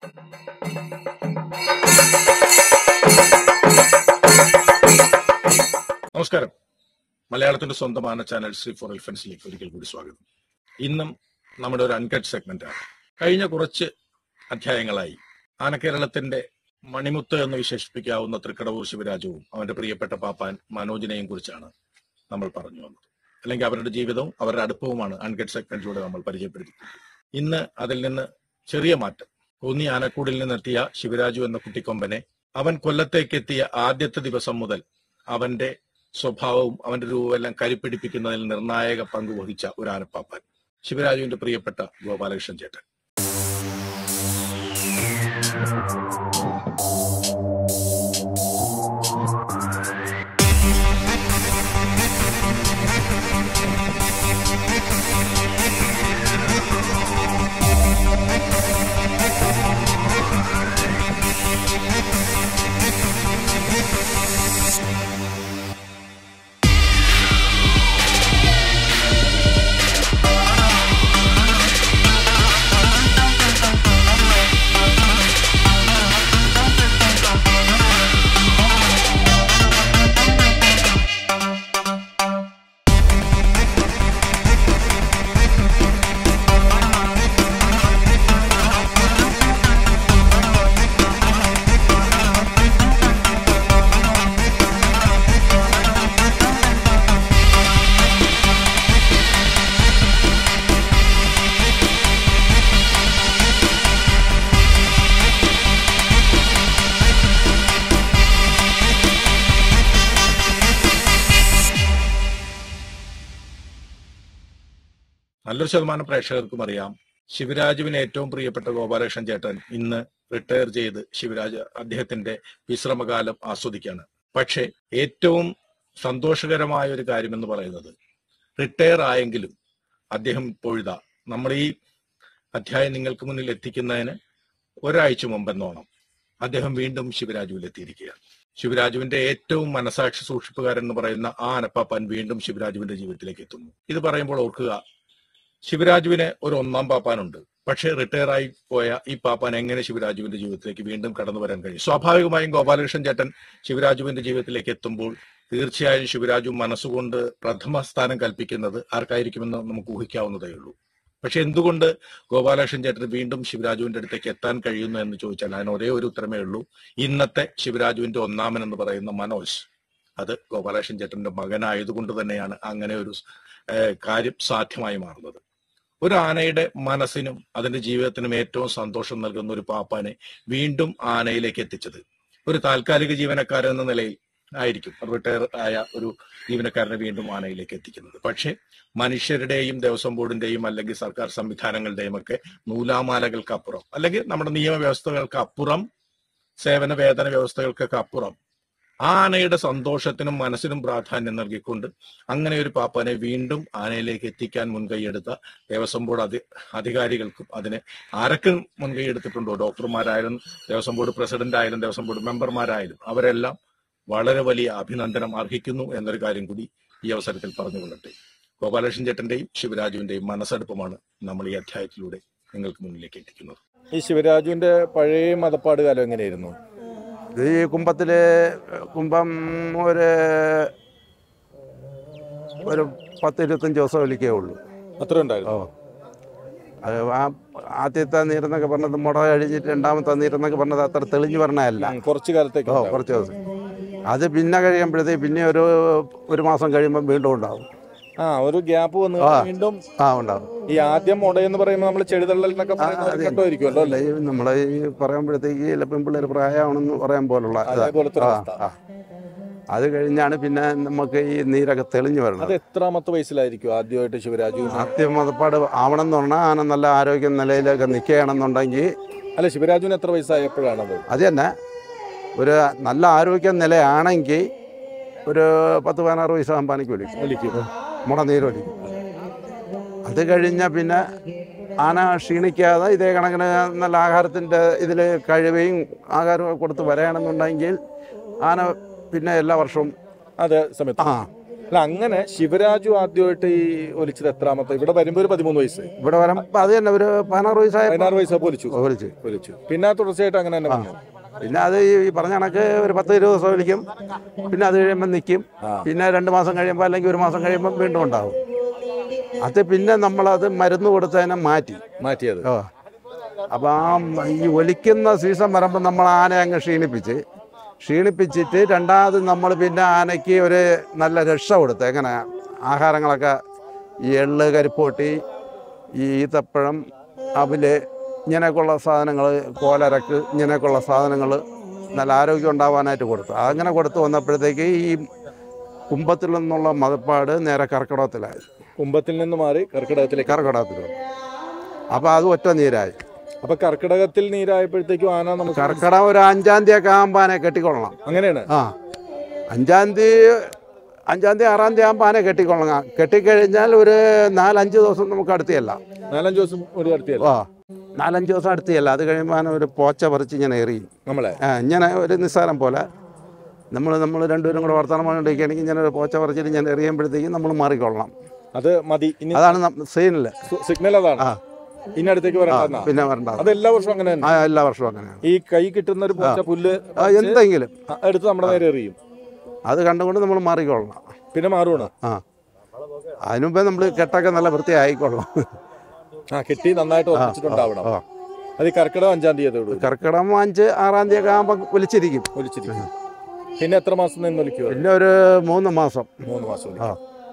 നമസ്കാരം മലയാളത്തിന്റെ സ്വന്തமான ചാനൽ ശ്രീ ഫോർ എൽഫൻസിലേക്ക് ഒരിക്കൽ കൂടി സ്വാഗതം ഇന്നും നമ്മുടെ ഒരു അൺകട്ട് സെഗ്മെന്റ് ആണ് കഴിഞ്ഞ കുറച്ച് അധ്യായങ്ങളായി ആനക്കേരളത്തിന്റെ മണിമുത്ത് എന്ന് വിശേഷിപ്പിക്കാവുന്ന തൃക്കടവൂർ ശിവരാജവും അവന്റെ പ്രിയപ്പെട്ട പാപ്പാൻ മനോജിനെയും കുറിച്ചാണ് നമ്മൾ പറഞ്ഞു വന്നത് അല്ലെങ്കിൽ അവരുടെ ജീവിതവും അവരുടെ അടുപ്പവുമാണ് അൺകട്ട് സെഗ്മെന്റിലൂടെ നമ്മൾ പരിചയപ്പെടുത്തിയത് ഇന്ന് അതിൽ നിന്ന് ചെറിയ മാറ്റം കോന്നി ആനക്കൂടിൽ നിന്നെത്തിയ ശിവരാജു എന്ന കുട്ടിക്കൊമ്പനെ അവൻ കൊല്ലത്തേക്ക് എത്തിയ ആദ്യത്തെ ദിവസം മുതൽ അവന്റെ സ്വഭാവവും അവന്റെ രൂപമെല്ലാം കരിപ്പിടിപ്പിക്കുന്നതിൽ നിർണായക പങ്ക് വഹിച്ച ഒരു ആനപ്പാപ്പാൻ ശിവരാജുവിന്റെ പ്രിയപ്പെട്ട ഗോപാലകൃഷ്ണൻ ചേട്ടൻ നല്ലൊരു ശതമാനം പ്രേക്ഷകർക്കും അറിയാം ശിവരാജുവിന് ഏറ്റവും പ്രിയപ്പെട്ട ഗോപാലകൃഷ്ണൻ ചേട്ടൻ ഇന്ന് റിട്ടയർ ചെയ്ത് ശിവരാജ് അദ്ദേഹത്തിന്റെ വിശ്രമകാലം ആസ്വദിക്കാണ് പക്ഷേ ഏറ്റവും സന്തോഷകരമായ ഒരു കാര്യം എന്ന് പറയുന്നത് റിട്ടയർ ആയെങ്കിലും അദ്ദേഹം ഇപ്പോഴിതാ നമ്മൾ ഈ അധ്യായം നിങ്ങൾക്ക് മുന്നിൽ എത്തിക്കുന്നതിന് ഒരാഴ്ച മുമ്പെന്നോണം അദ്ദേഹം വീണ്ടും ശിവരാജുവിൽ എത്തിയിരിക്കുകയാണ് ശിവരാജുവിന്റെ ഏറ്റവും മനസാക്ഷി സൂക്ഷിപ്പുകാരൻ എന്ന് പറയുന്ന ആ അനപ്പാപ്പാൻ വീണ്ടും ശിവരാജുവിന്റെ ജീവിതത്തിലേക്ക് എത്തുന്നു ഇത് പറയുമ്പോൾ ഓർക്കുക ശിവരാജുവിന് ഒരു ഒന്നാം പാപ്പാനുണ്ട് പക്ഷേ റിട്ടയർ ആയി പോയ ഈ പാപ്പാൻ എങ്ങനെ ശിവരാജുവിന്റെ ജീവിതത്തിലേക്ക് വീണ്ടും കടന്നു വരാൻ കഴിയും സ്വാഭാവികമായും ഗോപാലകൃഷ്ണൻ ചേട്ടൻ ശിവരാജുവിന്റെ ജീവിതത്തിലേക്ക് എത്തുമ്പോൾ തീർച്ചയായും ശിവരാജു മനസ്സുകൊണ്ട് പ്രഥമ സ്ഥാനം കൽപ്പിക്കുന്നത് ആർക്കായിരിക്കുമെന്ന് നമുക്ക് ഊഹിക്കാവുന്നതേ ഉള്ളൂ പക്ഷെ എന്തുകൊണ്ട് ഗോപാലകൃഷ്ണൻ ചേട്ടന് വീണ്ടും ശിവരാജുവിന്റെ അടുത്തേക്ക് എത്താൻ കഴിയുന്നു എന്ന് ചോദിച്ചാൽ അതിന് ഒരേ ഒരു ഉത്തരമേ ഉള്ളൂ ഇന്നത്തെ ശിവരാജുവിന്റെ ഒന്നാമൻ എന്ന് പറയുന്ന മനോജ് അത് ഗോപാലകൃഷ്ണൻ ചേട്ടന്റെ മകനായതുകൊണ്ട് തന്നെയാണ് അങ്ങനെ ഒരു ഏഹ്, കാര്യം സാധ്യമായി മാറുന്നത് ഒരു ആനയുടെ മനസ്സിനും അതിന്റെ ജീവിതത്തിനും ഏറ്റവും സന്തോഷം നൽകുന്ന ഒരു പാപ്പാനെ വീണ്ടും ആനയിലേക്ക് എത്തിച്ചത് ഒരു താൽക്കാലിക ജീവനക്കാരൻ എന്ന നിലയിൽ ആയിരിക്കും റിട്ടയർ ആയ ഒരു ജീവനക്കാരനെ വീണ്ടും ആനയിലേക്ക് എത്തിക്കുന്നത് പക്ഷേ മനുഷ്യരുടെയും ദേവസ്വം ബോർഡിന്റെയും അല്ലെങ്കിൽ സർക്കാർ സംവിധാനങ്ങളുടെയും ഒക്കെ നൂലാമാലകൾക്കപ്പുറം അല്ലെങ്കിൽ നമ്മുടെ നിയമവ്യവസ്ഥകൾക്ക് അപ്പുറം സേവന വേതന വ്യവസ്ഥകൾക്കൊക്കെ അപ്പുറം ആ ആനയുടെ സന്തോഷത്തിനും മനസ്സിനും പ്രാധാന്യം നൽകിക്കൊണ്ട് അങ്ങനെ ഒരു പാപ്പാനെ വീണ്ടും ആനയിലേക്ക് എത്തിക്കാൻ മുൻകൈയെടുത്ത ദേവസ്വം ബോർഡ് അധി അധികാരികൾക്കും അതിന് ആരൊക്കെ മുൻകൈ എടുത്തിട്ടുണ്ടോ ഡോക്ടർമാരായാലും ദേവസ്വം ബോർഡ് പ്രസിഡന്റ് ആയാലും ദേവസ്വം ബോർഡ് മെമ്പർമാരായാലും അവരെല്ലാം വളരെ വലിയ അഭിനന്ദനം അർഹിക്കുന്നു എന്നൊരു കാര്യം കൂടി ഈ അവസരത്തിൽ പറഞ്ഞുകൊള്ളട്ടെ ഗോപാലകൃഷ്ണൻ ചേട്ടന്റെയും ശിവരാജുവിന്റെയും മനസ്സെടുപ്പമാണ് നമ്മൾ ഈ അധ്യായത്തിലൂടെ നിങ്ങൾക്ക് മുന്നിലേക്ക് എത്തിക്കുന്നത് ഈ ശിവരാജുവിന്റെ പഴയ മതപ്പാട് കാലം എങ്ങനെയായിരുന്നു ഇത് ഈ കുംഭത്തില് കുംഭം ഒരു ഒരു പത്ത് ഇരുപത്തഞ്ച് ദിവസം വിളിക്കേ ഉള്ളൂ അത്ര ഓ ഉണ്ടായിരുന്നു അത് ആ ആദ്യത്തെ നീരെന്നൊക്കെ പറഞ്ഞത് മുട കഴിഞ്ഞിട്ട് രണ്ടാമത്തെ നീരെന്നൊക്കെ പറഞ്ഞത് അത്ര തെളിഞ്ഞു പറഞ്ഞതല്ല ഉം, കുറച്ച് കാലത്തേക്ക് ഓ ഉണ്ടാവും. കുറച്ച് ദിവസം അത് പിന്നെ കഴിയുമ്പോഴത്തേക്ക് പിന്നെ ഒരു ഒരു മാസം കഴിയുമ്പോൾ വീണ്ടും ഉണ്ടാവും ആ ഒരു ഗ്യാപ്പ് വന്ന് ആ. വീണ്ടും ആ ഉണ്ടാവും ഈ ആദ്യം മുടയെന്ന് പറയുമ്പോൾ നമ്മൾ ചെടിതള്ളൽ എന്നൊക്കെ ആ, അതെ. കേട്ടുമായിരിക്കുമല്ലോ അല്ല അല്ലേ ഈ നമ്മളെ ഈ പറയുമ്പോഴത്തേക്ക് ചില പെൺപിള്ളേർ പ്രായമാണെന്ന് പറയാൻ പോലുള്ള ഇതാ. അതേപോലത്തെ ഒരു ആ, അവസ്ഥ. ആ. അത് കഴിഞ്ഞാണ് പിന്നെ നമുക്ക് ഈ നീരൊക്കെ തെളിഞ്ഞു വരണം അത് എത്രാമത്തെ വയസ്സിലായിരിക്കും ആദ്യമായിട്ട് ശിവരാജു ആദ്യം മതപ്പാട് ആവണം എന്ന് പറഞ്ഞാൽ ആന നല്ല ആരോഗ്യ നിലയിലൊക്കെ നിൽക്കുകയാണെന്നുണ്ടെങ്കിൽ അല്ല ശിവരാജുവിന് എത്ര വയസ്സായപ്പോഴാണത് അത് തന്നെ ഒരു നല്ല ആരോഗ്യ നിലയാണെങ്കിൽ ഒരു പത്ത് പതിനാറ് വയസ്സാകുമ്പോൾ എനിക്ക് വിളിക്കും വിളിക്കും മുട നീര് വലിക്കും അത് കഴിഞ്ഞാൽ പിന്നെ ആന ക്ഷീണിക്കാതെ ഇതേ കണക്കിന് നല്ല ആഹാരത്തിൻ്റെ ഇതിൽ കഴിവുകയും ആഹാരമൊക്കെ കൊടുത്ത് വരികയാണെന്നുണ്ടെങ്കിൽ ആന പിന്നെ എല്ലാ വർഷവും അതെ സമയത്ത് ആ അല്ല അങ്ങനെ ശിവരാജു ആദ്യമായിട്ട് ഈ ഒലിച്ചത് എത്രാമത്തെ ഇവിടെ വരുമ്പോ ഒരു പതിമൂന്ന് വയസ്സ് ഇവിടെ വരുമ്പോൾ അത് തന്നെ ഒരു പതിനാറ് വയസ്സായ പതിനാറ് വയസ്സ് ഒലിച്ചു വിളിച്ച് ഒലിച്ചു പിന്നെ തുടർച്ചയായിട്ട് അങ്ങനെ തന്നെ വന്നു പിന്നെ അത് ഈ പറഞ്ഞ കണക്ക് ഒരു പത്ത് ഇരുപത് ദിവസം വിളിക്കും പിന്നെ അത് കഴിയുമ്പോൾ നിൽക്കും പിന്നെ രണ്ട് മാസം കഴിയുമ്പോൾ അല്ലെങ്കിൽ ഒരു മാസം കഴിയുമ്പോൾ വീണ്ടും ഉണ്ടാവും അത് പിന്നെ നമ്മളത് മരുന്ന് കൊടുത്ത് അതിനെ മാറ്റി മാറ്റിയത് ഓ അപ്പം ആ ഈ ഒലിക്കുന്ന സീസൺ വരുമ്പോൾ നമ്മൾ ആനയെ അങ്ങ് ക്ഷീണിപ്പിച്ച് ക്ഷീണിപ്പിച്ചിട്ട് രണ്ടാമത് നമ്മൾ പിന്നെ ആനയ്ക്ക് ഒരു നല്ല രക്ഷ കൊടുത്ത് എങ്ങനെ ആഹാരങ്ങളൊക്കെ ഈ എള്ള് കരിപ്പോട്ടി ഈ ഈത്തപ്പഴം അവില് ഇങ്ങനെയൊക്കെയുള്ള സാധനങ്ങൾ കോലരക്ക് ഇങ്ങനെയൊക്കെയുള്ള സാധനങ്ങൾ നല്ല ആരോഗ്യം ഉണ്ടാവാനായിട്ട് കൊടുത്തു അങ്ങനെ കൊടുത്തു വന്നപ്പോഴത്തേക്ക് ഈ കുംഭത്തിൽ നിന്നുള്ള മതപ്പാട് നേരെ കർക്കിടകത്തിലായി കുംഭത്തിൽ നിന്ന് മാറി കർക്കിടകത്തിലേക്ക് കർക്കിടകത്തിൽ വന്നു അപ്പോൾ അത് ഒറ്റ നീരായി അപ്പൊ കർക്കിടകത്തിൽ നീരായപ്പോഴത്തേക്കും ആന നമുക്ക് കർക്കിടകം ഒരു അഞ്ചാം തീയതി ഒക്കെ ആകുമ്പോൾ ആനയെ കെട്ടിക്കൊള്ളണം അങ്ങനെയാണ് ആ അഞ്ചാം തീയതി അഞ്ചാം തീയതി ആറാം തീയതി ആകുമ്പോൾ ആനയെ കെട്ടിക്കൊള്ളണം കെട്ടിക്കഴിഞ്ഞാൽ ഒരു നാലഞ്ച് ദിവസം നമുക്ക് അടുത്തിയല്ല നാലഞ്ച് ദിവസം ഒരു നടത്തിയല്ലോ ആ നാലഞ്ച് ദിവസം അടുത്തിയല്ല അത് കഴിയുമ്പോൾ ആന ഒരു പോച്ച പറിച്ച് ഇങ്ങനെ എറിയും നമ്മളെ ആ ഇങ്ങനെ ഒരു നിസ്സാരം പോലെ നമ്മൾ നമ്മൾ രണ്ടുപേരും കൂടെ വർത്തമാനം പറഞ്ഞിരിക്കുകയാണെങ്കിൽ ഇങ്ങനെ ഒരു പോച്ച പറിച്ചിട്ട് ഇങ്ങനെ എറിയുമ്പോഴത്തേക്കും നമ്മൾ മാറിക്കൊള്ളണം അത് മതി ഇനി അതാണ് സീനിൽ സിഗ്നൽ അതാണ് ആ. ഇനി അടുത്തേക്ക് വരണ്ട പിന്നെ വരണ്ട അത് എല്ലാ വർഷവും അങ്ങനെ തന്നെ ആ എല്ലാ വർഷവും അങ്ങനെയാണ് ഈ കൈ കിട്ടുന്ന ഒരു പോച്ച പുല്ല് ആ, എന്തെങ്കിലും അ- എടുത്ത് നമ്മുടെ നേരെ എറിയും അത് കണ്ടുകൊണ്ട് നമ്മൾ മാറിക്കൊള്ളണം പിന്നെ മാറുവാണ് ആ അതിനുമുമ്പേ നമ്മൾ കെട്ടൊക്കെ നല്ല വൃത്തിയായിക്കൊള്ളണം ആ കെട്ടി നന്നായിട്ട് ഉറപ്പിച്ചിട്ടുണ്ടാവണം ആ. അത് ഈ കർക്കിടകം അഞ്ചാം തീയതി കർക്കിടകം അഞ്ച് ആറാം തീയതി ഒക്കെ ആകുമ്പോൾ വിളിച്ചിരിക്കും ഒലിച്ചിരിക്കും പിന്നെ എത്ര മാസം നിന്ന് ഒലിക്കുക പിന്നെ ഒരു മൂന്ന് മാസം മൂന്ന് മാസം ഒലിക്കും. ആ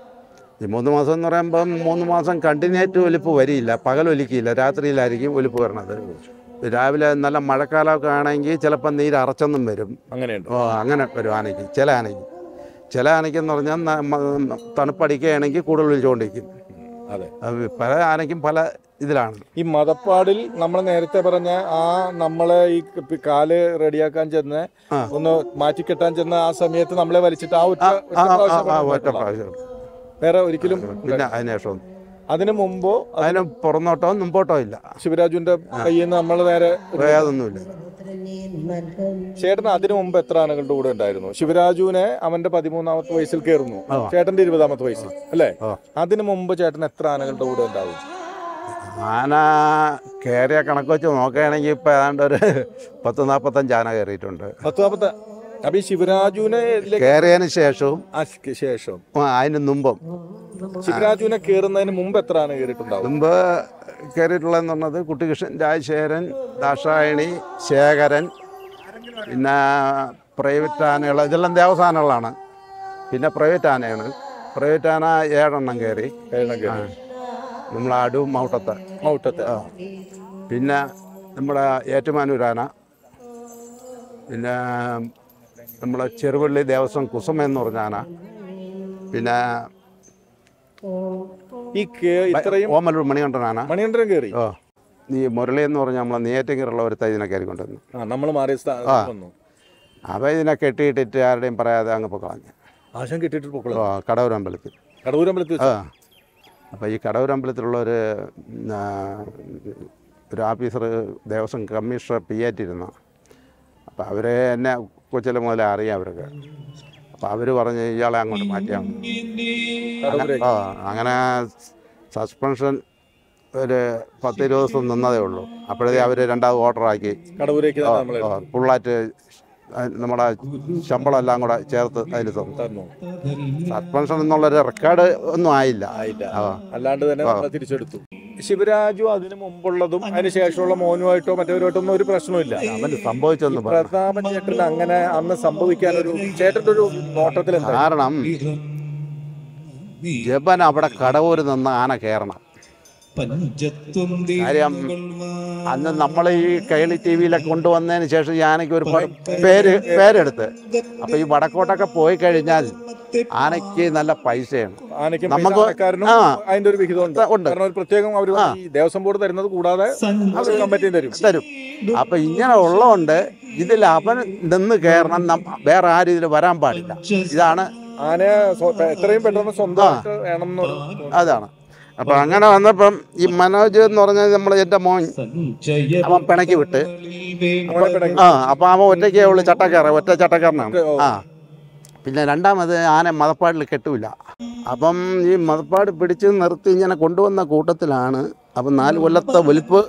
ഈ മൂന്ന് മാസം എന്ന് പറയുമ്പം മൂന്ന് മാസം കണ്ടിന്യൂറ്റ് ഒലിപ്പ് വരില്ല പകൽ ഒലിക്കില്ല രാത്രിയിലായിരിക്കും ഒലിപ്പ് വരണത് രാവിലെ നല്ല മഴക്കാലമൊക്കെ ആണെങ്കിൽ ചിലപ്പോൾ നീര് അറച്ചൊന്നും വരും അങ്ങനെയുണ്ട് ഓ അങ്ങനെ വരും ആനയ്ക്ക് ചില ആനയ്ക്ക് ചില ആനയ്ക്കെന്ന് പറഞ്ഞാൽ ന- മ- തണുപ്പടിക്കുകയാണെങ്കിൽ കൂടുതൽ ഒലിച്ചുകൊണ്ടിരിക്കും അതെ അത് പല ആനയ്ക്കും പല ഇതിലാണ് ഈ മതപ്പാടിൽ നമ്മൾ നേരത്തെ പറഞ്ഞ ആ നമ്മളെ ഈ ക- കാല് റെഡിയാക്കാൻ ചെന്ന് ആ. ഒന്ന് മാറ്റിക്കെട്ടാൻ ചെന്ന ആ സമയത്ത് നമ്മളെ വലിച്ചിട്ട് ആ ഒറ്റ ആ ഒറ്റ ആ, ആ, പ്രാവശ്യം ആ, ഒറ്റ പറഞ്ഞിട്ടുള്ള. പ്രാവശ്യം വേറെ ഒരിക്കലും പിന്നെ അതിന് ശേഷം അതിനു മുമ്പോ അതിന് പുറന്നോട്ടോ മുമ്പോട്ടോ ഇല്ല ശിവരാജുവിന്റെ കയ്യിൽ നിന്ന് നമ്മൾ നേരെ വേദമൊന്നുമില്ല ചേട്ടൻ അതിനു മുമ്പ് എത്ര ആനകളുടെ കൂടെ ഉണ്ടായിരുന്നു ശിവരാജുവിനെ അവന്റെ പതിമൂന്നാമത്തെ വയസ്സിൽ കയറുന്നു ആ. ചേട്ടന്റെ ഇരുപതാമത്തെ വയസ്സിൽ അല്ലേ ആ. അതിനു മുമ്പ് ചേട്ടൻ എത്ര ആനകളുടെ കൂടെ ഉണ്ടാവും ആന കയറിയ കണക്ക് വെച്ച് നോക്കുകയാണെങ്കിൽ ഇപ്പം ഏതാണ്ട് ഒരു പത്ത് നാൽപ്പത്തഞ്ച് ആന കയറിയിട്ടുണ്ട് പത്ത് നാപ്പത്തെ അപ്പൊ ഈ ശിവരാജുവിനെ ഇതിലേക്ക് കയറിയതിന് ശേഷവും ആ ശേഷം ആ, അതിന് മുമ്പും ശിവരാജുവിനെ കയറുന്നതിന് മുമ്പ് എത്ര ആന കയറിയിട്ടുണ്ടാവും മുമ്പ് കയറിയിട്ടുള്ളതെന്ന് പറഞ്ഞത് കുട്ടികൃഷ്ണൻ രാജശേഖരൻ ദാക്ഷായണി ശേഖരൻ പിന്നെ പ്രൈവറ്റ് ആനകൾ ഇതെല്ലാം ദേവസാനകളാണ് പിന്നെ പ്രൈവറ്റ് ആനയാണ് പ്രൈവറ്റ് ആന ഏഴെണ്ണം കയറി ഏഴെണ്ണം കയറി നമ്മളെ അടു മൗട്ടത്ത് മൗട്ടത്തെ പിന്നെ നമ്മുടെ ഏറ്റുമാനൂർ ആന പിന്നെ നമ്മളെ ചെറുപള്ളി ദേവസ്വം കുസുമ എന്ന് പറഞ്ഞ ആന പിന്നെ ഈ കേ- ഇത്രയും ഓമലൂർ മണികണ്ഠൻ ആന മണികണ്ഠൻ കയറി ഓ ഈ മുരളി എന്ന് പറഞ്ഞാൽ നമ്മളെ നെയ്യാറ്റിങ്കറുള്ള ഒരു ഇതിനെ കയറിക്കൊണ്ടിരുന്നു ആ നമ്മൾ മാറിയ സ്ഥ- ആ. വന്നു അവ ഇതിനെ കെട്ടിയിട്ടിട്ട് ആരുടെയും പറയാതെ അങ്ങ് പോയി കളഞ്ഞു ആശം കിട്ടിയിട്ട് പൊക്കള ഓ കടവൂരമ്പലത്തിൽ കടവൂരമ്പലത്തിൽ ആ അപ്പോൾ ഈ കടവൂരമ്പലത്തിലുള്ള ഒരു ഉം, ആ, ഒരു ഓഫീസർ ദേവസ്വം കമ്മീഷണർ പി ആയിട്ടിരുന്ന അപ്പോൾ അവരെ എന്നെ കൊച്ചിലെ മുതലേ അറിയാം അവർക്ക് അപ്പോൾ അവർ പറഞ്ഞ് ഇയാളെ അങ്ങോട്ട് മാറ്റിയാൽ മതി. കടവൂരേക്ക്. ആ അങ്ങനെ സസ്പെൻഷൻ ഒരു പത്ത് ഇരുപത് ദിവസം നിന്നതേ ഉള്ളൂ അപ്പോഴേ അവർ രണ്ടാമത് ഓർഡറാക്കി കടവൂരേക്ക് തന്നെ നമ്മൾ ഫുള്ളായിട്ട് നമ്മുടെ ശമ്പളം എല്ലാം കൂടെ ചേർത്ത് അതിന് തന്നു തന്നു സസ്പെൻഷൻ എന്നുള്ളൊരു റെക്കോർഡ് ഒന്നും ആയില്ല ആയില്ല ആ. അല്ലാണ്ട് തന്നെ നമ്മളെ തിരിച്ചെടുത്തു ശിവരാജു അതിനു മുമ്പുള്ളതും അതിന് ശേഷമുള്ള മോനുമായിട്ടോ മറ്റവരുമായിട്ടോ ഒന്നും ഒരു പ്രശ്നമില്ല അവന് സംഭവിച്ചൊന്നും പറഞ്ഞു പ്രതാപൻ ചേട്ടൻ അങ്ങനെ അന്ന് സംഭവിക്കാൻ ഒരു ചേട്ടന്റെ ഒരു നോട്ടത്തിൽ എന്താ കാരണം ജപൻ അവിടെ കടവൂര് നിന്ന് ആന കയറണം കാര്യം അന്ന് നമ്മൾ ഈ കൈളി ടി വിയിലൊക്കെ കൊണ്ടുവന്നതിന് ശേഷം ഈ ആനയ്ക്ക് ഒരു പ- പേര് പേരെടുത്ത് അപ്പൊ ഈ വടക്കോട്ടൊക്കെ പോയി കഴിഞ്ഞാൽ ആനയ്ക്ക് നല്ല പൈസയാണ് ആനയ്ക്കും നമുക്ക് ആനക്കാരനും ആ. അതിന്റെ ഒരു വിഹിതം ഉണ്ട് ഉണ്ട്. കാരണം ഒരു പ്രത്യേകം അവർ ഈ ദേവസ്വം ബോർഡ് തരുന്നത് കൂടാതെ അവർ കമ്മിറ്റിയും തരും തരും അപ്പൊ ഇങ്ങനെ ഉള്ളതുകൊണ്ട് ഇതിൽ അവൻ നിന്ന് കയറണം നം- വേറെ ആരും ഇതിൽ വരാൻ പാടില്ല ഇതാണ് ആനയെ സ്വ- എത്രയും പെട്ടെന്ന് സ്വന്തമായിട്ട് വേണം എന്ന് അതാണ് അപ്പൊ അങ്ങനെ വന്നപ്പം ഈ മനോജ് എന്ന് പറഞ്ഞാൽ നമ്മൾ എൻ്റെ മോൻ അവൻ പിണക്കി വിട്ട് അവനെ പിണക്കി. ആ അപ്പൊ അവൻ ഒറ്റയ്ക്കേ ഉള്ളു ചട്ടക്കാരൻ ഒറ്റ ചട്ടക്കാരനാണ് ആ പിന്നെ രണ്ടാമത് ആന മതപ്പാടിൽ കെട്ടില്ല അപ്പം ഈ മതപ്പാട് പിടിച്ച് നിർത്തി ഇങ്ങനെ കൊണ്ടുവന്ന കൂട്ടത്തിലാണ് അപ്പം നാല് കൊല്ലത്തെ വലിപ്പ്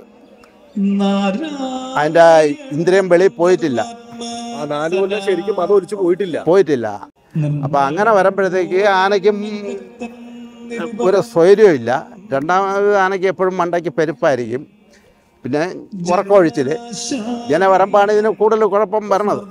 അതിൻ്റെ ഇന്ദ്രിയം വെളിയിൽ പോയിട്ടില്ല ആ നാല് കൊല്ലം ശരിക്കും മതം ഒലിച്ചു പോയിട്ടില്ല പോയിട്ടില്ല അപ്പം അങ്ങനെ വരുമ്പോഴത്തേക്ക് ആനയ്ക്കും ഒരു സ്വൈര്യവും ഇല്ല രണ്ടാമത് ആനയ്ക്ക് എപ്പോഴും മണ്ടയ്ക്ക് പെരുപ്പായിരിക്കും പിന്നെ ഉറക്കമൊഴിച്ചിൽ ഇങ്ങനെ വരുമ്പോഴാണ് ഇതിന് കൂടുതൽ കുഴപ്പം വരണത്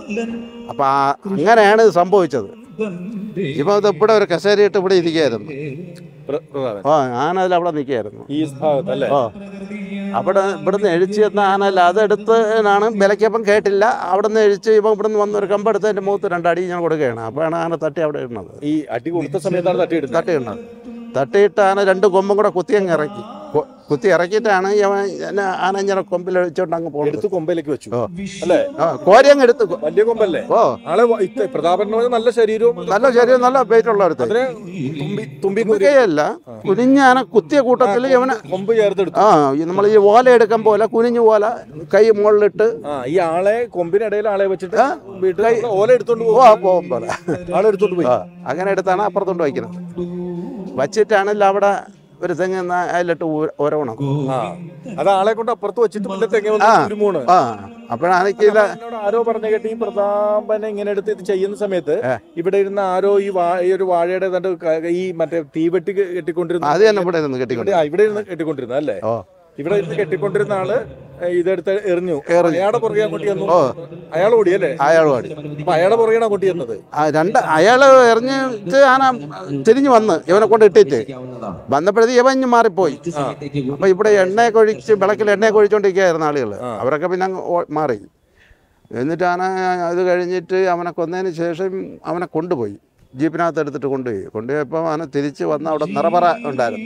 അപ്പം അങ്ങനെയാണ് ഇത് സംഭവിച്ചത് ഇപ്പം ഇത് ഇവിടെ ഒരു കസേരയിട്ട് ഇവിടെ ഇരിക്കുകയായിരുന്നു പ്ര- പ്രതാപൻ ഓ ആന അതിൽ അവിടെ നിൽക്കുകയായിരുന്നു ഈ ഭാഗത്ത് അല്ലേ ഓ അവിടെ ഇവിടുന്ന് എഴിച്ച് എന്ന ആനല്ല അതെടുത്തതിനാണ് വിലക്കപ്പം കേട്ടില്ല അവിടുന്ന് എഴിച്ച് ഇപ്പം ഇവിടുന്ന് വന്ന് ഒരു കമ്പെടുത്ത് എൻ്റെ മുഖത്ത് രണ്ടടി ഞാൻ കൊടുക്കുകയാണ് അപ്പോഴാണ് ആന തട്ടി അവിടെ ഇടുന്നത് ഈ അടി കൊടുത്ത സമയത്താണ് തട്ടിയെടുത്തത് തട്ടി ഇടുന്നത് തട്ടിയിട്ട് ആന രണ്ട് കൊമ്പും കൂടെ കുത്തി അങ്ങ് ഇറക്കി കൊ- കുത്തി ഇറക്കിയിട്ടാണ് ഇവൻ എന്നെ ആന ഇങ്ങനെ കൊമ്പിൽ വെച്ചോണ്ട് അങ്ങ് പോകുന്നത് എടുത്ത് കൊമ്പയിലേക്ക് വെച്ചു ഓ. അല്ലേ ആ കോരി അങ്ങ് എടുത്ത് കൊ- വലിയ കൊമ്പല്ലേ ഓ ആളെ വ- ഇത്ത- പ്രതാപൻ എന്ന് പറഞ്ഞാൽ നല്ല ശരീരവും നല്ല ശരീരം നല്ല വെയിറ്റ് ഉള്ളവരുത്ത് അതിന് തുമ്പി തുമ്പി കുരി- കുരുകയല്ല കുനിഞ്ഞ ആന കുത്തിയ കൂട്ടത്തിൽ ഇവനെ കൊമ്പ് ചേർത്തെടുത്തു ആ നമ്മൾ ഈ ഓല എടുക്കാൻ പോലെ കുനിഞ്ഞു ഓല കൈ മുകളിലിട്ട് ആ ഈ ആളെ കൊമ്പിനിടയിൽ ആളെ വെച്ചിട്ട് വീട്ടിൽ നമ്മള് ഓല എടുത്തോണ്ട് ഓ പോകും പോകും പോലെ ആളെ എടുത്തോണ്ട് പോയി ആ അങ്ങനെ എടുത്താണ് അപ്പുറത്തോണ്ട് വയ്ക്കുന്നത് വച്ചിട്ടാണല്ലോ അവിടെ ഒരു തെങ്ങ് അതിലിട്ട് ഊ- ഓരോണം ആ അത് ആളെ കൊണ്ട് അപ്പുറത്ത് വെച്ചിട്ട് പിന്നെ തെങ്ങ ആ. ഒരു മൂന്ന് ആ അപ്പോഴാണെങ്കിൽ എന്നോട് ആരോ പറഞ്ഞ കേട്ട് ഈ പ്രതാപനെ ഇങ്ങനെ എടുത്ത് ഇത് ചെയ്യുന്ന സമയത്ത് ഏ. ഇവിടെ ഇരുന്ന ആരോ ഈ വാ ഈ ഒരു വാഴയുടെ ഏതാണ്ട് ക- ഈ മറ്റേ തീവെട്ടി കെട്ടിക്കൊണ്ടിരുന്ന അത് തന്നെ ഇവിടെ നിന്ന് കെട്ടിക്കൊണ്ട് ഇവിടെ- ആ, ഇവിടെ ഇരുന്ന് കെട്ടിക്കൊണ്ടിരുന്ന അല്ലേ ഓ ഇവിടെ ഇരുന്ന് കെട്ടിക്കൊണ്ടിരുന്ന ആള് ഏ, ഇതെടുത്ത് എറിഞ്ഞു എറിഞ്ഞു. അയാളുടെ പുറകെ അങ്ങോട്ട് ചെന്നു ഓ. അയാൾ ഓടിയല്ലേ അയാൾ പാടി അപ്പൊ അയാളുടെ പുറകെയാണ് അങ്ങോട്ട് ചെന്നത് ആ രണ്ട് അയാൾ എറിഞ്ഞിട്ട് ആന തിരിഞ്ഞു വന്ന് ഇവനെ കൊണ്ട് ഇട്ടിട്ട് വന്നപ്പോഴത്തേക്ക് ഇവൻ ഇഞ്ഞ് മാറിപ്പോയി അപ്പൊ ഇവിടെ എണ്ണയൊക്കെ ഒഴിച്ച് വിളക്കിൽ എണ്ണയൊക്കെ ഒഴിച്ചോണ്ടിരിക്കുകയായിരുന്നു ആളുകൾ അവരൊക്കെ പിന്നെ അങ്ങ് ഓ- മാറി എന്നിട്ട് ആന അത് കഴിഞ്ഞിട്ട് അവനെ കൊന്നതിന് ശേഷം അവനെ കൊണ്ടുപോയി ജീപ്പിനകത്ത് എടുത്തിട്ട് കൊണ്ടുപോയി കൊണ്ടുപോയപ്പോൾ ആന തിരിച്ച് വന്ന് അവിടെ നിറപറ ഉണ്ടായിരുന്നു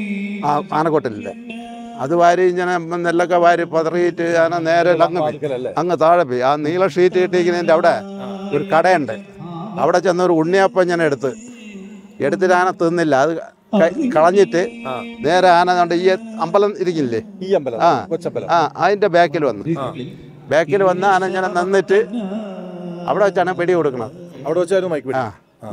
ആ ആനക്കൊട്ടിലിൻ്റെ അത് വാരി ഇങ്ങനെ നെല്ലൊക്കെ വാരി പതറിയിട്ട് ആന നേരെ അങ്ങ് പോയി. വാതിക്കലല്ലേ അങ്ങ് താഴെ പോയി ആ നീല ഷീറ്റ് കിട്ടിയിരിക്കുന്നതിൻ്റെ അവിടെ ഒരു കടയുണ്ട് അവിടെ ചെന്ന് ഒരു ഉണ്ണിയപ്പം ഞാൻ എടുത്ത് എടുത്തിട്ട് ആന തിന്നില്ല അത് ക- കളഞ്ഞിട്ട് ആ. നേരെ ആന ദാണ്ട് ഈ അമ്പലം ഇരിക്കില്ലേ ഈ അമ്പലം ആ. കൊച്ചമ്പലം ആ അതിൻ്റെ ബാക്കിൽ വന്നു ബാക്കിൽ വന്ന് ആന ഇങ്ങനെ നിന്നിട്ട് അവിടെ വെച്ചാണ് വെടി കൊടുക്കുന്നത് അവിടെ വെച്ചായിരുന്നു മൈക്ക് വെടി. ആ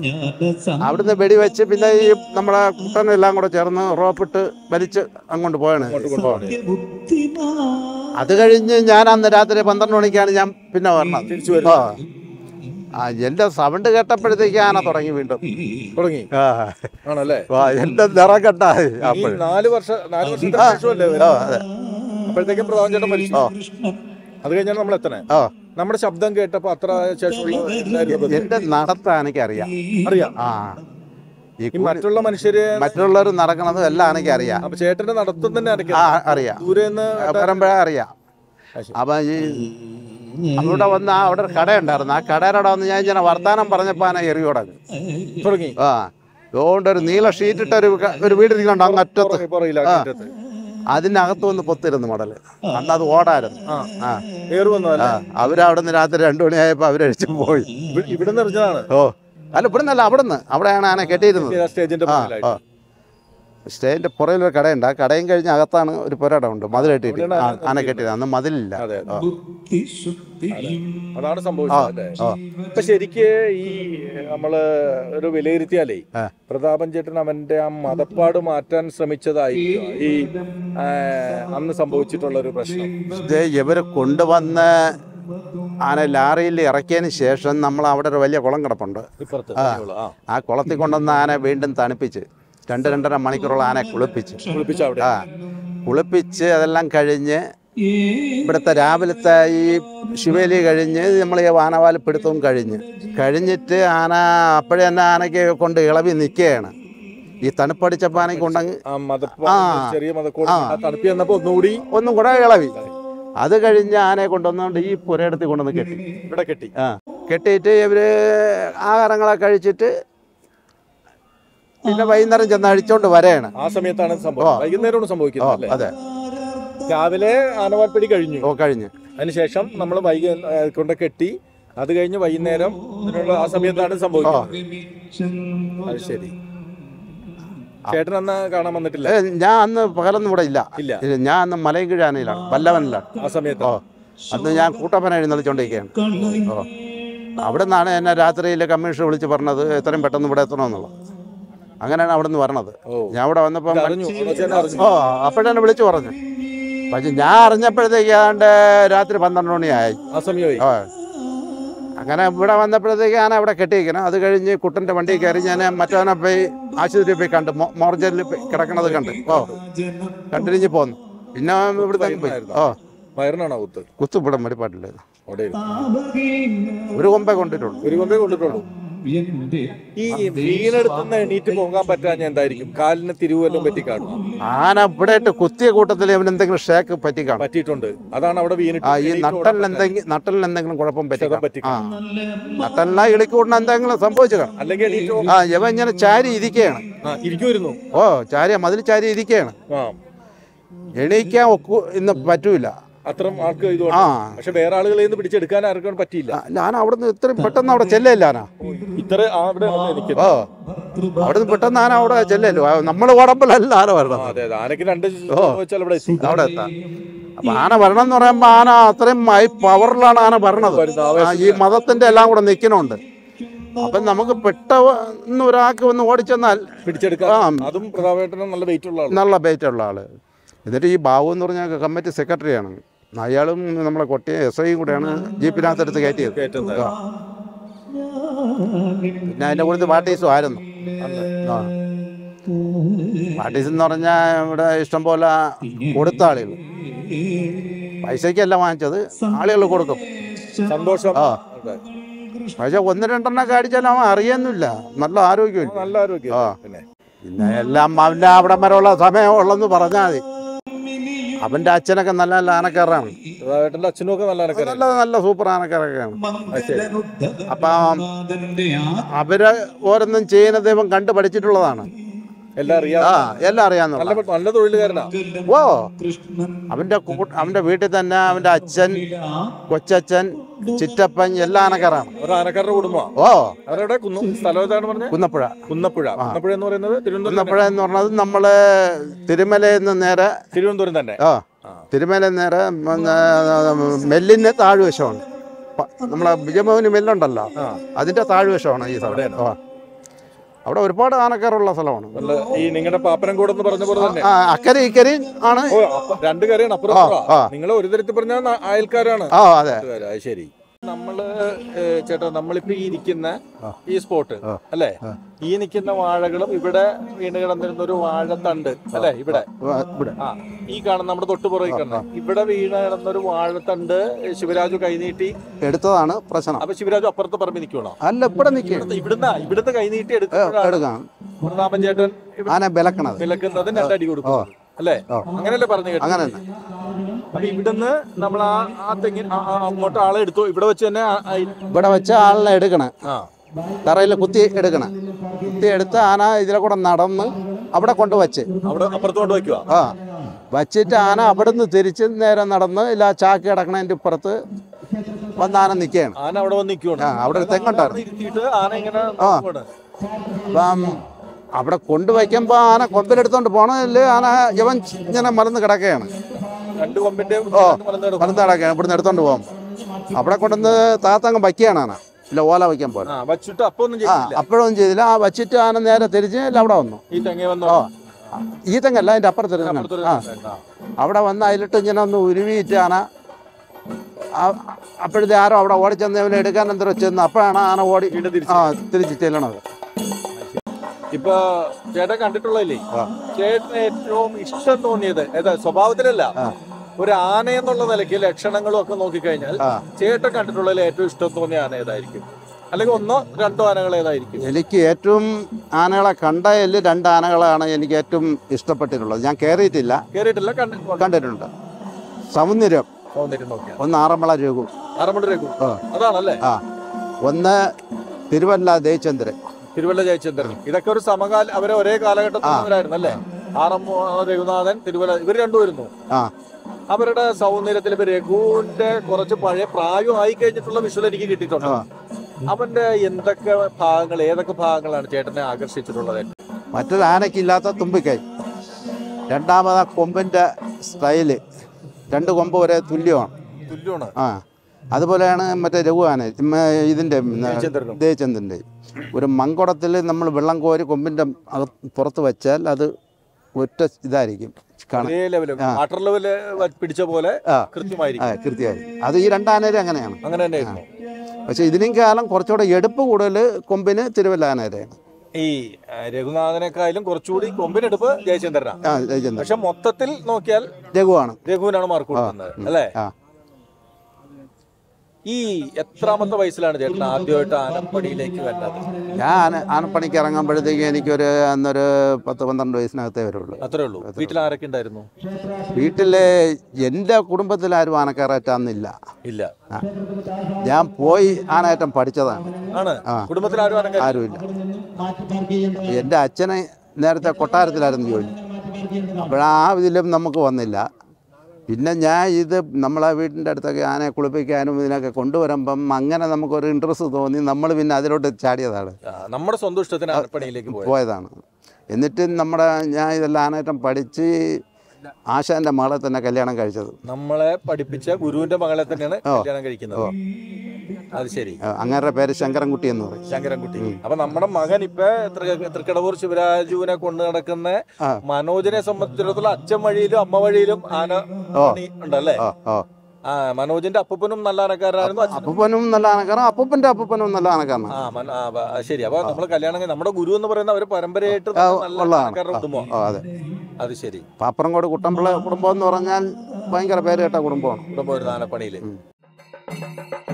അവിടുന്ന് വെടി വെച്ച് പിന്നെ ഈ നമ്മളെ കുട്ടനെല്ലാം കൂടെ ചേർന്ന് റോപ്പിട്ട് വലിച്ച് അങ്ങോട്ട് പോയാണ് അത് കഴിഞ്ഞ് ഞാൻ അന്ന് രാത്രി പന്ത്രണ്ട് മണിക്കാണ് ഞാൻ പിന്നെ വരണത് തിരിച്ചു വരുന്നു. ആ എൻ്റെ സൗണ്ട് കേട്ടപ്പോഴത്തേക്ക് ആന തുടങ്ങി വീണ്ടും തുടങ്ങി ആ ആണല്ലേ ആ, എൻ്റെ നിറം കെട്ട ഈ അപ്പോൾ നാല് വർഷം നാല് വർഷത്തെ ആ. ശേഷമല്ലേ ആ വരുന്നത്? അതെ അപ്പോഴത്തേക്കും പ്രധാന ചേട്ടൻ മരിച്ചു ആ അത് കഴിഞ്ഞാണ് നമ്മൾ എത്തണേ ആ നമ്മുടെ ശബ്ദം കേട്ടപ്പോ അത്ര ശേഷമുള്ള ഇതായിരുന്നു ബന്ധം. എൻ്റെ നടത്താൻ എനിക്കറിയാം അറിയാം ആ ഈ ഈ കുനി- മറ്റുള്ള മനുഷ്യര് മറ്റുള്ളവർ നടക്കണതും എല്ലാം എനിക്കറിയാം അപ്പൊ ചേട്ടന്റെ നടത്തം തന്നെ ആ അറിയാം അറിയാം ദൂരെ നിന്ന് വരുമ്പോഴേ അറിയാം അപ്പം ഈ അവിടെ വന്ന് ആ അവിടെ ഒരു കടയുണ്ടായിരുന്നു ആ കടയുടെ അവിടെ വന്ന് ഞാൻ ഇങ്ങനെ വർത്താനം പറഞ്ഞപ്പോൾ ആന എറി തുടങ്ങി തുടങ്ങി ആ അതുകൊണ്ട് ഒരു നീല ഷീറ്റിട്ട ഒരു ക- ഒരു വീടിരിക്കുന്നുണ്ട് അങ്ങ് അറ്റത്ത് പുറകെ- പുറകിലാ ആ. അറ്റത്ത്. അതിനകത്ത് വന്ന് പൊത്തിരുന്നു മടല് അന്ന് അത് ഓടായിരുന്നു ആ ആ ഏറ് വന്നതല്ലേ ആ അവരവിടെ നിന്ന് രാത്രി രണ്ടു മണിയായപ്പോൾ അവരഴിച്ചു പോയി ഇവി- ഇവിടുന്ന് എറിഞ്ഞതാണ് ഓ അല്ല ഇവിടുന്നല്ല അവിടുന്ന് അവിടെയാണ് ആന കെട്ടിയിരുന്നത് സ്റ്റേജിന്റെ ആ പുറകിലായിട്ട്. ആ സ്റ്റേജിന്റെ പുറകിൽ ഒരു കടയുണ്ട് ആ കടയും കഴിഞ്ഞ് അകത്താണ് ഒരു പുരടം ഉണ്ട് മതിൽ കെട്ടിയിട്ട് അവിടെയാണ് ആ, ആന കെട്ടിയത് അന്ന് മതിലില്ല അതെ ആ. അതാണ് സംഭവിച്ചത് അല്ലേ ആ. ഇപ്പൊ ശരിക്ക് ഈ നമ്മള് ഒരു വിലയിരുത്തിയാലേ ആ. പ്രതാപൻ ചേട്ടൻ അവന്റെ ആ മതപ്പാട് മാറ്റാൻ ശ്രമിച്ചതായി ഈ ആ, അന്ന് സംഭവിച്ചിട്ടുള്ള ഒരു പ്രശ്നം ഇത് ഇവര് കൊണ്ടുവന്ന് ആന ലാറിയിൽ ഇറക്കിയതിന് ശേഷം നമ്മൾ അവിടെ ഒരു വലിയ കുളം കിടപ്പുണ്ട് ഇപ്പുറത്ത് ആ. ആ ആ കുളത്തിൽ കൊണ്ടുവന്ന് ആന വീണ്ടും തണുപ്പിച്ച് രണ്ട് രണ്ടര മണിക്കൂറോളം ആനെ കുളിപ്പിച്ച് കുളിപ്പിച്ച അവിടെ ആ കുളിപ്പിച്ച് അതെല്ലാം കഴിഞ്ഞ് ഇവിടുത്തെ രാവിലത്തെ ഈ ശിവേലി കഴിഞ്ഞ് നമ്മൾ ഈ ആനവാല് പിടുത്തവും കഴിഞ്ഞ് കഴിഞ്ഞിട്ട് ആന അപ്പോഴേ തന്നെ ആനയ്ക്ക് കൊണ്ട് ഇളവി നിൽക്കുകയാണ് ഈ തണുപ്പടിച്ചപ്പോൾ ആനയ്ക്ക് കൊണ്ടങ്ങ് ആ മതപ്പാട് ആ. ചെറിയ മതക്കോട് ആ. ആ തണുപ്പി വന്നപ്പോ ഒന്നുകൂടി ഒന്നും കൂടെ ഇളവി അത് കഴിഞ്ഞ് ആനയെ കൊണ്ടുവന്നുകൊണ്ട് ഈ പുരയിടത്തിൽ കൊണ്ടുവന്ന് കെട്ടി ഇവിടെ കെട്ടി ആ കെട്ടിയിട്ട് ഇവര് ആഹാരങ്ങളൊക്കെ കഴിച്ചിട്ട് പിന്നെ വൈകുന്നേരം ചെന്ന് അഴിച്ചോണ്ട് വരെയാണ് ആ സമയത്താണ് സംഭവം ആ. വൈകുന്നേരമാണ് ഓ സംഭവിക്കുന്നത് അല്ലേ അതെ രാവിലെ ആനവാൽപ്പടി കഴിഞ്ഞു ഓ കഴിഞ്ഞ് അതിനുശേഷം നമ്മൾ വൈകി ഏ, കൊണ്ട് കെട്ടി അത് കഴിഞ്ഞ് വൈകുന്നേരം ഇതിനുള്ള ആ സമയത്താണ് സംഭവിക്കുന്നത് അത് ശരി ചേട്ടൻ അന്ന് കാണാൻ വന്നിട്ടില്ല ഏ, ഞാൻ അന്ന് പകലൊന്നും ഇവിടെ ഇല്ല ഇല്ല ഇല്ല, ഞാൻ അന്ന് മലയും കീഴാനയിലാണ് വല്ലവനിലാണ് ആ സമയത്ത് ഓ അന്ന് ഞാൻ കൂട്ടപ്പന എഴുന്നള്ളിച്ചോണ്ടിരിക്കുകയാണ് ഓ അവിടെ നിന്നാണ് എന്നെ രാത്രിയിൽ കമ്മീഷൻ വിളിച്ച് പറഞ്ഞത് എത്രയും പെട്ടെന്ന് ഇവിടെ എത്തണമെന്നുള്ളത് അങ്ങനെയാണ് അവിടെ നിന്ന് പറഞ്ഞത് ഓ ഞാൻ ഇവിടെ വന്നപ്പോൾ അറിഞ്ഞു അണച്ചേട്ടൻ അറിഞ്ഞു ഓ അപ്പോഴാണ് വിളിച്ചു പറഞ്ഞു പക്ഷെ ഞാൻ അറിഞ്ഞപ്പോഴത്തേക്ക് ഏതാണ്ട് രാത്രി പന്ത്രണ്ട് മണിയായി ആ സമയമായി ഓ അങ്ങനെ ഇവിടെ വന്നപ്പോഴത്തേക്ക് ഞാൻ അവിടെ കെട്ടിയിരിക്കണം അത് കഴിഞ്ഞ് കുട്ടൻ്റെ വണ്ടി കയറി ഞാൻ മറ്റവനെ പോയി ആശുപത്രിയിൽ പോയി കണ്ട് മോ- മോർജറിൽ പോയി കിടക്കണത് കണ്ട് ഓ കണ്ടിരിഞ്ഞ് പോന്നു പിന്നെ ഇവിടുത്തെ പോയി ഓ വയറിനാണോ കുത്ത് കുത്തുപിടം വെടിപ്പാട്ടില്ല അവിടെ ഇരുന്നു. ഒരു കൊമ്പേ കൊണ്ടിട്ടുള്ളൂ ഒരു കൊമ്പേ കൊണ്ടിട്ടുള്ളൂ ഈ വീണെടുത്തുനിന്ന് എണീറ്റ് പോകാൻ പറ്റാൻ എന്തായിരിക്കും കാലിന് തിരിവെല്ലാം പറ്റി കാണും ആന ഇവിടെ ഇട്ട് കുത്തിയ കൂട്ടത്തിൽ ഇവന് എന്തെങ്കിലും ഷേക്ക് പറ്റി കാണും പറ്റിയിട്ടുണ്ട് അതാണ് അവിടെ വീണിട്ട് ആ ഈ എണീറ്റ് ഓടാൻ നട്ടലിന് പറ്റാൻ. എന്തെങ്കിലും നട്ടലിന് എന്തെങ്കിലും കുഴപ്പം പറ്റി ക്ഷതം പറ്റി ആ നട്ടലിനാ ഇളിക്കൂടിന് എന്തെങ്കിലും സംഭവിച്ചു കാണും അല്ലെങ്കിൽ എണീറ്റ് പോ- ആ ഇവ ഇങ്ങനെ ചാരി ഇരിക്കുകയാണ് ആ ഇരിക്കുമായിരുന്നു ഓ ചാരി മതിൽ ചാരി ഇരിക്കുകയാണ് ആ എണീക്കാൻ ഒക്കു ഇന്ന് പറ്റൂല അത്രയും ആൾക്ക് ഇത് ആ പക്ഷെ വേറെ ആളുകളെ നിന്ന് പിടിച്ചെടുക്കാൻ ആർക്കും പറ്റിയില്ല ഞാൻ അവിടുന്ന് ഇത്രയും പെട്ടെന്ന് അവിടെ ചെല്ലയില്ല ആന ഇത്ര ആ അവിടെ എനിക്ക് ഓ അവിടുന്ന് പെട്ടെന്ന് ആന അവിടെ ചെല്ലല്ലോ നമ്മൾ ഓടമ്പലല്ല ആന വരണം അതെ അതെ ആനക്ക് രണ്ട് ഓ. വെച്ചാൽ അവിടെ എത്തി അവിടെ എത്താം അപ്പൊ ആന വരണം എന്ന് പറയുമ്പോ ആന അത്രയും ഹൈ പവറിലാണ് ആന വരണത് വരുന്നത്. ആ, ഈ മതത്തിന്റെ എല്ലാം കൂടെ നിൽക്കണുണ്ട് അപ്പൊ നമുക്ക് പെട്ടെന്ന് ഒരാൾക്ക് വന്ന് ഓടിച്ചെന്നാൽ പിടിച്ചെടുക്കാൻ ആ. അതും പ്രതാപേട്ടനും നല്ല വെയിറ്റ് ഉള്ള ആള് നല്ല ബേറ്റ് ഉള്ള ആള് എന്നിട്ട് ഈ ബാബു എന്ന് പറഞ്ഞാൽ കമ്മിറ്റി സെക്രട്ടറിയാണ് അയാളും നമ്മളെ കൊട്ടിയ എസ് ഐയും കൂടെയാണ് ജീപ്പിനകത്തെടുത്ത് കയറ്റിയത് കയറ്റുന്നത് ആ. പിന്നെ അതിന്റെ കൂടുതൽ പാർട്ടീസും ആയിരുന്നു ആ പാർട്ടീസ് എന്ന് പറഞ്ഞാൽ ഇവിടെ ഇഷ്ടം പോലെ കൊടുത്ത ആളുകൾ പൈസയ്ക്കല്ല വാങ്ങിച്ചത് ആളുകൾ കൊടുക്കും സന്തോഷം ആ. അതെ. പക്ഷെ ഒന്ന് രണ്ടെണ്ണൊക്കെ അടിച്ചാൽ അവൻ അറിയുന്നില്ല നല്ല ആരോഗ്യമില്ല നല്ല ആരോഗ്യം ആ. പിന്നെ പിന്നെ എല്ലാം അവൻ്റെ അവിടെ വരെയുള്ള സമയമുള്ളെന്ന് പറഞ്ഞാൽ മതി അവൻ്റെ അച്ഛനൊക്കെ നല്ല നല്ല ആനക്കാരാണ് പ്രതാപേട്ടന്റെ അച്ഛനും ഒക്കെ നല്ല ആനക്കാരാണ് നല്ല നല്ല സൂപ്പർ ആനക്കാരൊക്കെയാണ് അപ്പം അവര് ഓരോന്നും ചെയ്യുന്ന ദൈവം കണ്ടു പഠിച്ചിട്ടുള്ളതാണ് എല്ലാം അറിയാം ആ എല്ലാം അറിയാന്നുള്ള നല്ല നല്ല തൊഴിലുകാരനാ ഓ അവന്റെ കൂ- അവന്റെ വീട്ടിൽ തന്നെ അവന്റെ അച്ഛൻ കൊച്ചച്ഛൻ ചിറ്റപ്പൻ എല്ലാ ആനക്കാരാണ് ഒരു ആനക്കാരുടെ കുടുംബമാ ഓ അവരുടെ കുന്നു സ്ഥലം ഏതാണ് പറഞ്ഞ കുന്നപ്പുഴ കുന്നപ്പുഴ കുന്നപ്പുഴ എന്ന് പറയുന്നത് തിരുവനന്തപുരം കുന്നപ്പുഴ എന്ന് പറഞ്ഞത് നമ്മള് തിരുമലയിൽ നിന്ന് നേരെ തിരുവനന്തപുരം തന്നെ ആ തിരുമലയിൽ നേരെ മ- മെല്ലിന് താഴ്വശമാണ് പ- നമ്മളെ വിജയഭവന് മെല്ലുണ്ടല്ലോ ആ. അതിന്റെ താഴ്വശമാണ് ഈ സ്ഥലം ആ. അവിടെ ഒരുപാട് ആനക്കാരുള്ള സ്ഥലമാണ് നല്ല ഈ നിങ്ങളുടെ പാപ്പനംകോട് എന്ന് പറഞ്ഞ പോലെ തന്നെ ആ അക്കരെ ഇക്കരെ ആണ് ഓ അപ്പ- രണ്ട് കരയാണ് അപ്പുറം ആ, ഇപ്പുറം. ആ. നിങ്ങൾ ഒരു തരത്തിൽ പറഞ്ഞാൽ ന- അയൽക്കാരാണ് ആ അതെ കൂട്ടുകാര്, അത് ശരി നമ്മള് ഏ, ചേട്ടാ നമ്മളിപ്പോ ഈ ഇരിക്കുന്ന ആ. ഈ സ്പോട്ട് ആ. അല്ലേ ആ. ഈ നിൽക്കുന്ന വാഴകളും ഇവിടെ വീണ് കിടന്നിരുന്ന ഒരു വാഴത്തണ്ട് അല്ലേ ഇവിടെ ആ, ഇവിടെ ആ ഈ കാണുന്ന നമ്മുടെ തൊട്ടുപുറകെ കാണുന്ന ഇവിടെ വീണ് കിടന്ന ഒരു വാഴത്തണ്ട് ശിവരാജു കൈനീട്ടി എടുത്തതാണ് പ്രശ്നം അപ്പൊ ശിവരാജു അപ്പുറത്തെ പറമ്പ് നിൽക്കണോ അല്ല ഇവിടെ നിൽക്കുക ഇവിടുന്ന് ഇവിടുന്ന് ഇവിടുത്തെ കൈനീട്ടി എടുക്കുമ്പോഴാണ് എടുക്കാം പ്രതാപൻ ചേട്ടൻ ഇവിടെ ആന വിലക്കണത് വിലക്കുന്നതിന് രണ്ടടി കൊടുക്കും അല്ലേ ആ. അങ്ങനെയല്ലേ പറഞ്ഞു കേട്ടോ അങ്ങനെ തന്നെ അപ്പൊ ഇവിടുന്ന് നമ്മൾ ആ ആ തെങ്ങിൻ ആ- ആ അങ്ങോട്ട് ആളെ എടുത്തു ഇവിടെ വെച്ച് തന്നെ ആ- ആ- ഇവിടെ വെച്ച് ആളിനെ എടുക്കണം ആ തറയിൽ കുത്തി എടുക്കണം കുത്തി എടുത്ത് ആന ഇതിലെ കൂടെ നടന്ന് അവിടെ കൊണ്ട് വച്ച് അവിടെ അപ്പുറത്തോട്ട് വെക്കുക ആ വച്ചിട്ട് ആന അവിടുന്ന് തിരിച്ച് നേരെ നടന്ന് ഇല്ല ചാക്ക് കിടക്കണതിൻ്റെ ഇപ്പുറത്ത് വന്ന് ആന നിൽക്കുകയാണ് ആന അവിടെ വന്ന് നിൽക്കുവാണ് ആ അവിടെ ഒരു തെങ്ങുണ്ടായിരുന്നു ഇരുത്തിയിട്ട് ആന ഇങ്ങനെ ആ. നോക്കുവാണ്. അപ്പം അവിടെ കൊണ്ടുവയ്ക്കുമ്പോൾ ആന കൊമ്പിലെടുത്തോണ്ട് പോകണതിൽ ആന ഇവൻ ഇങ്ങനെ മറന്ന് കിടക്കുകയാണ് രണ്ട് കൊമ്പിന്റെ ഓ. മലന്ന് കിടക്കും. മറന്ന് കിടക്കുകയാണ് ഇവിടുന്ന് എടുത്തോണ്ട് പോകും അവിടെ കൊണ്ടുവന്ന് താത്തങ്ങ് വയ്ക്കുകയാണ് ആന ഇല്ല ഓല വയ്ക്കാൻ പോലെ ആ വച്ചിട്ട് അപ്പൊ ഒന്നും ആ ചെയ്തില്ല അപ്പോഴൊന്നും ചെയ്തില്ല ആ വച്ചിട്ട് ആന നേരെ തിരിച്ച് ഇല്ല അവിടെ വന്നു ഈ തെങ്ങ വന്നു ഓ ഈ തെങ്ങല്ല അതിൻ്റെ അപ്പുറത്ത് അപ്പുറത്തൊരു ആ തെങ്ങ്. ആ. അവിടെ വന്ന് അതിലിട്ട് ഇങ്ങനെ ഒന്ന് ഉരുവിയിട്ട് ആന ആ- അപ്പോഴത്തെ ആരോ അവിടെ ഓടിച്ചെന്ന് ഇവനെ എടുക്കാൻ എന്തോ ചെന്ന് അപ്പോഴാണ് ആന ഓടി വീണ്ടും തിരിച്ച് ആ തിരിച്ച് ചെല്ലണത് ഇപ്പൊ ചേട്ടൻ കണ്ടിട്ടുള്ളതല്ലേ ആ. ചേട്ടന് ഏറ്റവും ഇഷ്ടം തോന്നിയത് ഏതാ സ്വഭാവത്തിലല്ല ആ. ഒരു ആന എന്നുള്ള നിലയ്ക്ക് ലക്ഷണങ്ങളും ഒക്കെ നോക്കിക്കഴിഞ്ഞാൽ ആ ചേട്ടൻ കണ്ടിട്ടുള്ളതിൽ ഏറ്റവും ഇഷ്ടം തോന്നിയ ആന ഏതായിരിക്കും അല്ലെങ്കിൽ ഒന്നോ രണ്ടോ ആനകൾ ഏതായിരിക്കും എനിക്ക് ഏറ്റവും ആനകളെ കണ്ടതിൽ രണ്ട് ആനകളാണ് എനിക്ക് ഏറ്റവും ഇഷ്ടപ്പെട്ടിട്ടുള്ളത് ഞാൻ കയറിയിട്ടില്ല കേറിയിട്ടില്ല കണ്ടി കണ്ടിട്ടുണ്ട് സൗന്ദര്യം തോന്നിട്ട് നോക്കിയാ ഒന്ന് ആറന്മുള രഘു ആറമ്പടി രഘു ആ. അതാണല്ലേ ആ ഒന്ന് തിരുവല്ല ദേവചന്ദ്രൻ തിരുവല്ല ജയചന്ദ്രൻ ഇതൊക്കെ ഒരു സമകാല അവരെ ഒരേ കാലഘട്ടത്തിലായിരുന്നു അല്ലേ ആറമ്മ രഘുനാഥൻ തിരുവല്ല ഇവർ രണ്ടുപേരുന്നു ആ അവരുടെ സൗന്ദര്യത്തിൽ ഇപ്പൊ രഘുവിന്റെ കുറച്ച് പഴയ പ്രായമായി കഴിഞ്ഞിട്ടുള്ള വിഷ്വൽ എനിക്ക് കിട്ടിയിട്ടുണ്ട് ആ. അവന്റെ എന്തൊക്കെ ഭാഗങ്ങൾ ഏതൊക്കെ ഭാഗങ്ങളാണ് ചേട്ടനെ ആകർഷിച്ചിട്ടുള്ളത് മറ്റൊരു ആനയ്ക്കില്ലാത്ത തുമ്പിക്കൈ രണ്ടാമത് ആ കൊമ്പിൻ്റെ സ്റ്റൈല് രണ്ട് കൊമ്പ് ഒരേ തുല്യമാണ് തുല്യമാണ് ആ അതുപോലെയാണ് മറ്റേ രഘുവാന ഇതിൻ്റെ ജയചന്ദ്രനും. ദേവചന്ദ്രൻ്റെ ഒരു മങ്കുടത്തിൽ നമ്മൾ വെള്ളം കോരി കൊമ്പിൻ്റെ അകത്ത് പുറത്ത് വെച്ചാൽ അത് ഒറ്റ ഇതായിരിക്കും കാണാൻ ഒരേ ലെവല് വാട്ടർ ലെവല് പിടിച്ച പോലെ ആ. കൃത്യമായിരിക്കും ആ കൃത്യമായി അത് ഈ രണ്ടാനേരം അങ്ങനെയാണ് അങ്ങനെ തന്നെയായിരുന്നു പക്ഷേ ഇതിനും കാലം കുറച്ചുകൂടെ എടുപ്പ് കൂടുതൽ കൊമ്പിന് തിരുവല്ല ആനേരയാണ് ഈ ആ, രഘുനാഥനേക്കാളും കുറച്ചുകൂടി കൊമ്പിനെടുപ്പ് ജയചന്ദ്രനാ ആ ജയചന്ദ്രൻ പക്ഷെ മൊത്തത്തിൽ നോക്കിയാൽ രഘുവാണ് രഘുവിനാണ് മാർക്ക് കൊടുക്കുന്നത് അല്ലേ ആ ഈ എത്രാമത്തെ വയസ്സിലാണ് ചേട്ടൻ ആദ്യമായിട്ട് ആനപ്പടിയിലേക്ക് വരുന്നത് ഞാൻ ആന ആനപ്പണിക്ക് ഇറങ്ങുമ്പോഴത്തേക്ക് എനിക്കൊരു അന്നൊരു പത്ത് പന്ത്രണ്ട് വയസ്സിനകത്തേ വരുള്ളൂ അത്രേ ഉള്ളൂ വീട്ടിൽ ആരൊക്കെ ഉണ്ടായിരുന്നു വീട്ടിലെ എൻ്റെ കുടുംബത്തിൽ ആരും ആനക്കയറാറ്റാന്നില്ല ഇല്ല ആ. ഞാൻ പോയി ആനയേറ്റം പഠിച്ചതാണ് ആണ് ആ. കുടുംബത്തിൽ ആരും ആനക്കാരി ആരുമില്ല എൻ്റെ അച്ഛനെ നേരത്തെ കൊട്ടാരത്തിലായിരുന്നു ജോലി അപ്പോഴാ ഇതിലും നമുക്ക് വന്നില്ല പിന്നെ ഞാൻ ഇത് നമ്മളെ വീടിൻ്റെ അടുത്തൊക്കെ ആനയെ കുളിപ്പിക്കാനും ഇതിനൊക്കെ കൊണ്ടുവരുമ്പം അങ്ങനെ നമുക്കൊരു ഇൻട്രസ്റ്റ് തോന്നി നമ്മൾ പിന്നെ അതിലോട്ട് ചാടിയതാണ് ആ, നമ്മുടെ സ്വന്തം ഇഷ്ടത്തിന് ആനപ്പണിയിലേക്ക് പോയത് പോയതാണ് എന്നിട്ട് നമ്മുടെ ഞാൻ ഇതെല്ലാം ആനയേറ്റം പഠിച്ച് ആശാൻ്റെ മകളെ തന്നെ കല്യാണം കഴിച്ചത് നമ്മളെ പഠിപ്പിച്ച ഗുരുവിന്റെ മകളെ തന്നെയാണ് കല്യാണം കഴിക്കുന്നത് അത് ശരി അങ്ങേരുടെ പേര് ശങ്കരൻകുട്ടി എന്ന് പറയും ശങ്കരൻകുട്ടി അപ്പൊ നമ്മുടെ മകൻ ഇപ്പൊ തൃ- തൃക്കടവൂർ ശിവരാജുവിനെ കൊണ്ടു നടക്കുന്ന ആ. മനോജിനെ സംബന്ധിച്ചിടത്തോളം അച്ഛൻ വഴിയിലും അമ്മ വഴിയിലും ആന പണി ഉണ്ടല്ലേ ഓ ഓ ആ മനോജിന്റെ അപ്പൂപ്പനും നല്ല ആനക്കാരനായിരുന്നു അച്ഛൻ അപ്പൂപ്പനും നല്ല ആനക്കാരൻ അപ്പൂപ്പൻ്റെ അപ്പൂപ്പനും നല്ല ആനക്കാരനാണ് ആ മന- ആ, ബ- ശരി അപ്പൊ നമ്മള് കല്യാണം കഴിഞ്ഞ് നമ്മുടെ ഗുരു എന്ന് പറയുന്ന അവര് പരമ്പരയായിട്ട് ആ, നല്ല ഉള്ളതാണ്. ആനക്കാരുടെ കുടുംബം ഓ അതെ അത് ശരി പാപ്പറങ്കോട് കുട്ടമ്പിള്ള കുടുംബം എന്ന് പറഞ്ഞാൽ ഭയങ്കര പേര് കേട്ട കുടുംബമാണ് കുടുംബം ഒരു ആനപ്പണിയില്